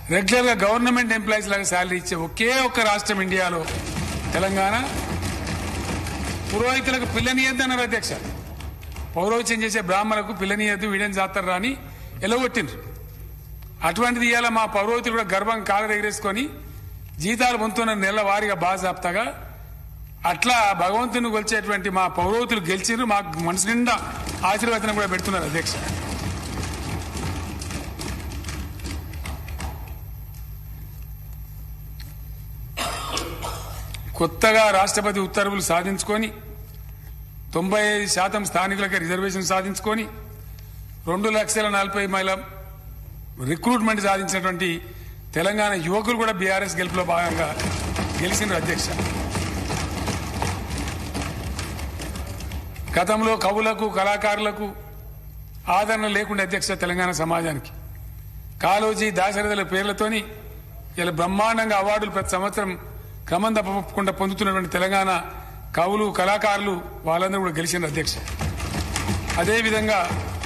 రెగ్యులర్గా government employees లాగా salary ఇచ్చే ఒకే ఒక్క రాష్ట్రం ఇండియాలో తెలంగాణ పురోహితులకు పిల్లనియద్దన్నారు అధ్యక్ష పౌరోహిత్యం చేసే బ్రాహ్మణులకు పిల్లనియద్దు వీడని జాతర అని ఎలగొట్టిండ్రు అటువంటిది ఇవాళ మా పౌరోహితులు కూడా గర్వం కాలు ఎగరేసుకొని జీతాలు పొందుతున్న నెల వారీగా బాజాప్తగా అట్లా భగవంతుని కొలిచేటువంటి మా పౌరోహితులు గెలిచిండ్రు మాకు మనసు నిండా ఆశీర్వచనం కూడా పెడుతున్నారు అధ్యక్ష కొత్తగా రాష్ట్రపతి ఉత్తర్వులు సాధించుకొని తొంభై ఐదు శాతం స్థానికులకి రిజర్వేషన్ సాధించుకొని రెండు లక్షల నలభై మైల రిక్రూట్మెంట్ సాధించినటువంటి తెలంగాణ యువకులు కూడా బీఆర్ఎస్ గెలుపులో భాగంగా గెలిచిన అధ్యక్ష గతంలో కవులకు కళాకారులకు ఆదరణ లేకుండా అధ్యక్ష తెలంగాణ సమాజానికి కాలోజీ దాశరథుల పేర్లతోని ఇలా బ్రహ్మాండంగా అవార్డులు ప్రతి సంవత్సరం క్రమం తప్పకుండా పొందుతున్నటువంటి తెలంగాణ కవులు కళాకారులు వాళ్ళందరూ కూడా గెలిచిన అధ్యక్ష అదేవిధంగా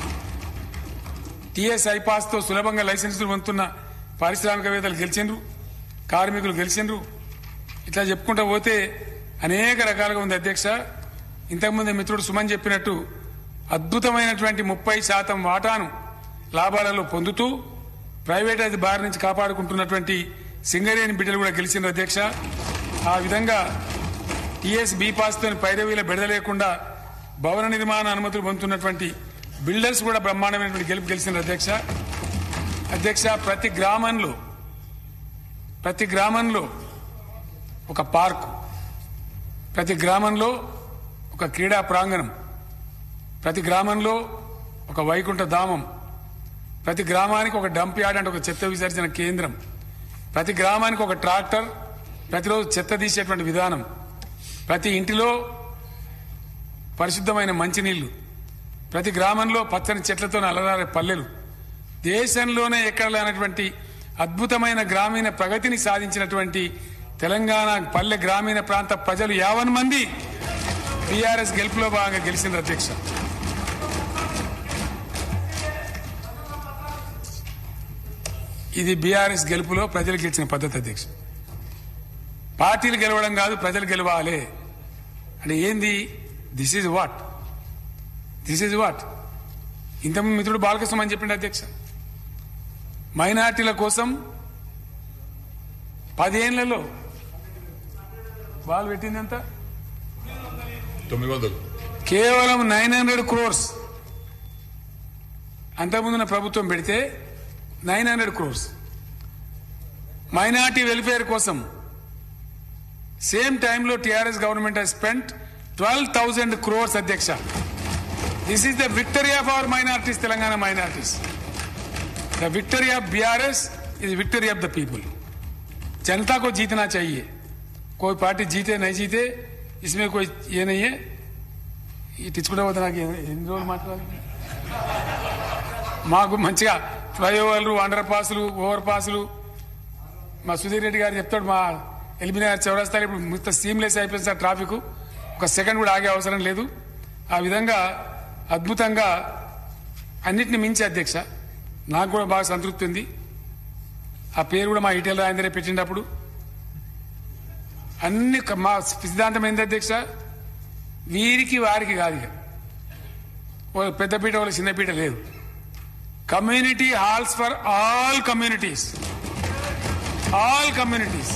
టీఎస్ ఐపాస్తో సులభంగా లైసెన్సులు పొందుతున్న పారిశ్రామికవేత్తలు గెలిచిండ్రు కార్మికులు గెలిచిండ్రు ఇట్లా చెప్పుకుంటూ పోతే అనేక రకాలుగా ఉంది అధ్యక్ష ఇంతకుముందు మిత్రుడు సుమన్ చెప్పినట్టు అద్భుతమైనటువంటి ముప్పై శాతం వాటాను లాభాలలో పొందుతూ ప్రైవేటైజ్ బారి నుంచి కాపాడుకుంటున్నటువంటి సింగరేణి బిడ్డలు కూడా గెలిచిండ్రు అధ్యక్ష ఆ విధంగా టీఎస్ బీ పాస్తో పైరవీల బెడద లేకుండా భవన నిర్మాణ అనుమతులు పొందుతున్నటువంటి బిల్డర్స్ కూడా బ్రహ్మాండమైనటువంటి గెలుపు గెలిచిన అధ్యక్ష అధ్యక్ష ప్రతి గ్రామంలో ప్రతి గ్రామంలో ఒక పార్కు ప్రతి గ్రామంలో ఒక క్రీడా ప్రాంగణం ప్రతి గ్రామంలో ఒక వైకుంఠ ధామం ప్రతి గ్రామానికి ఒక డంప్ యార్డ్ అంటే ఒక చెత్త విసర్జన కేంద్రం ప్రతి గ్రామానికి ఒక ట్రాక్టర్ ప్రతిరోజు చెత్త తీసేటువంటి విధానం ప్రతి ఇంటిలో పరిశుద్ధమైన మంచినీళ్లు ప్రతి గ్రామంలో పచ్చని చెట్లతో అలరారే పల్లెలు దేశంలోనే ఎక్కడ లేనటువంటి అద్భుతమైన గ్రామీణ ప్రగతిని సాధించినటువంటి తెలంగాణ పల్లె గ్రామీణ ప్రాంత ప్రజలు యావన్ మంది బీఆర్ఎస్ గెలుపులో భాగంగా గెలిచిన అధ్యక్ష ఇది బీఆర్ఎస్ గెలుపులో ప్రజలు గెలిచిన పద్ధతి అధ్యక్ష పార్టీలు గెలవడం కాదు ప్రజలు గెలవాలి అంటే ఏంది this is what this is what ఇంతకుముందు మిత్రుడు బాలకృష్ణ అని చెప్పిండు అధ్యక్ష మైనార్టీల కోసం పదేళ్లలో వాళ్ళు పెట్టింది ఎంత తొమ్మిది వందలు కేవలం నైన్ హండ్రెడ్ క్రోర్స్ అంతకుముందున్న ప్రభుత్వం పెడితే nine hundred crores minority welfare కోసం సేమ్ టైంలో TRS government has spent twelve thousand crores అధ్యక్ష this is the victory of our minorities Telangana minorities the victory of BRS is victory of the people जनता को जीतना चाहिए कोई पार्टी जीते नहीं जीते इसमें कोई ये नहीं है ఈ టిచ్చుకుంటే పోతే నాకు ఎన్ని రోజులు మాట్లాడాలి మాకు మంచిగా ఫ్లైఓవర్లు అండర్ పాసులు ఓవర్ పాసులు మా సుధీర్ రెడ్డి గారు చెప్తాడు మా ఎల్బినగర్ చౌరస్తాలు ఇప్పుడు మొత్తం సీమ్లెస్ అయిపోయింది సార్ ట్రాఫిక్ ఒక సెకండ్ కూడా ఆగే అవసరం లేదు ఆ విధంగా అద్భుతంగా అన్నిటిని మించి అధ్యక్ష నాకు కూడా బాగా సంతృప్తి ఉంది ఆ పేరు కూడా మా ఈటెల రాజేందరే పెట్టినప్పుడు అన్ని క- మా సిద్ధాంతం ఏంటి అధ్యక్ష వీరికి వారికి కాదు ఇక ఓ పెద్ద పీట వాళ్ళ చిన్న పీట లేదు community halls for all communities all communities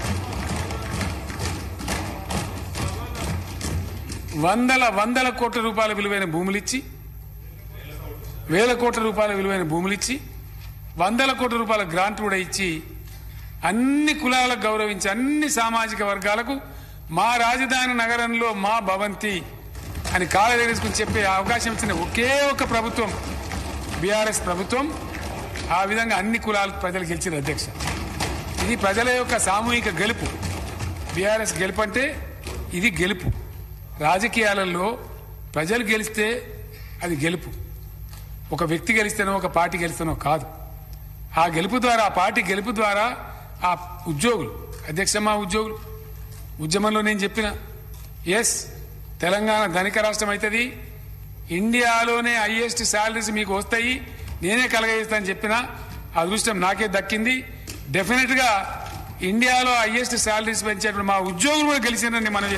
వందల వందల కోట్ల రూపాయల విలువైన భూములు ఇచ్చి వేల కోట్ల రూపాయల విలువైన భూములు ఇచ్చి వందల కోట్ల రూపాయల గ్రాంట్ కూడా ఇచ్చి అన్ని కులాలకు గౌరవించి అన్ని సామాజిక వర్గాలకు మా రాజధాని నగరంలో మా భవంతి అని కాలదేసుకుని చెప్పే అవకాశం ఇచ్చిన ఒకే ఒక ప్రభుత్వం బీఆర్ఎస్ ప్రభుత్వం ఆ విధంగా అన్ని కులాలకు ప్రజలు గెలిచిన అధ్యక్ష ఇది ప్రజల యొక్క సామూహిక గెలుపు బీఆర్ఎస్ గెలుపు అంటే ఇది గెలుపు రాజకీయాలలో ప్రజలు గెలిస్తే అది గెలుపు ఒక వ్యక్తి గెలిస్తేనో ఒక పార్టీ గెలిస్తేనో కాదు ఆ గెలుపు ద్వారా ఆ పార్టీ గెలుపు ద్వారా ఆ ఉద్యోగులు అధ్యక్ష మా ఉద్యోగులు ఉద్యమంలో నేను చెప్పిన ఎస్ తెలంగాణ ధనిక రాష్ట్రం అవుతుంది ఇండియాలోనే హైయెస్ట్ శాలరీస్ మీకు వస్తాయి నేనే కలగజేస్తానని చెప్పిన అదృష్టం నాకే దక్కింది డెఫినెట్ గా ఇండియాలో హైయెస్ట్ శాలరీస్ పెంచేటువంటి మా ఉద్యోగులు కూడా గెలిచిందని మనం